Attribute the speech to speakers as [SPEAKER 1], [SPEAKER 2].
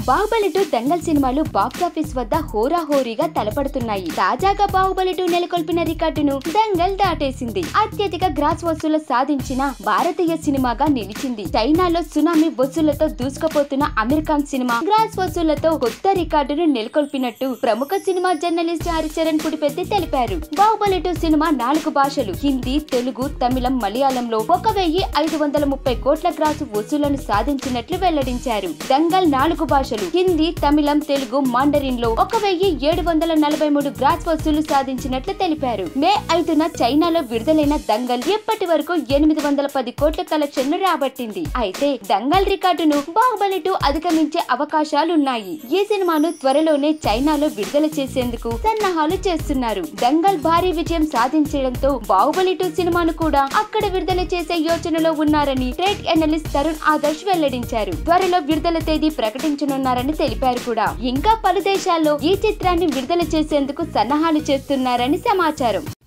[SPEAKER 1] Baahubali two Dangal సినిమాలు box office వద్ద హోరాహోరీగా తలపడుతున్నాయి తాజాగా బాహుబలి టూ నెలకొల్పిన రికార్డును దంగల్ దాటేసింది అత్యధిక గ్రాస్ వసూలు సాధించిన భారతీయ సినిమాగా నిలిచింది చైనాలో సునామీ వసూళ్లతో దూసుకుపోతున్న అమెరికన్ సినిమా గ్రాస్ వసూళ్లతో కొత్త రికార్డును నెలకొల్పినట్టు ప్రముఖ సినిమా జర్నలిస్ట్ హరిచరణ్ పుడిపెద్ది తెలిపారు బాహుబలి టూ సినిమా నాలుగు భాషలు హిందీ తెలుగు తమిళం మలయాళంలో ఒక వెయ్యి ఐదు వందల ముప్పై కోట్ల గ్రాసు వసూళ్లను సాధించినట్లు వెల్లడించారు దంగల్ నాలుగు భాషలు హిందీ తమిళం తెలుగు మాండరిన్ లో ఒక వెయ్యి ఏడు వందల నలభై మూడు గ్రాస్ వసూలు సాధించినట్లు తెలిపారు మే ఐదున చైనాలో విడుదలైన దంగల్ ఇప్పటి వరకు ఎనిమిది వందల పది కోట్ల కలెక్షన్లు రాబట్టింది అయితే దంగల్ రికార్డును బాహుబలి టూ అధిగమించే అవకాశాలున్నాయి ఈ సినిమాను త్వరలోనే చైనాలో విడుదల చేసేందుకు సన్నాహాలు చేస్తున్నారు దంగల్ భారీ విజయం సాధించడంతో బాహుబలి టూ సినిమాను కూడా అక్కడ విడుదల చేసే యోచనలో ఉన్నారని ట్రేడ్ ఎనలిస్ట్ తరుణ్ ఆదర్శ్ వెల్లడించారు త్వరలో విడుదల తేదీ ప్రకటించనున్నారని తెలిపారు కూడా ఇంకా పలు దేశాల్లో ఈ చిత్రాన్ని విడుదల చేసేందుకు సన్నాహాలు చేస్తున్నారని సమాచారం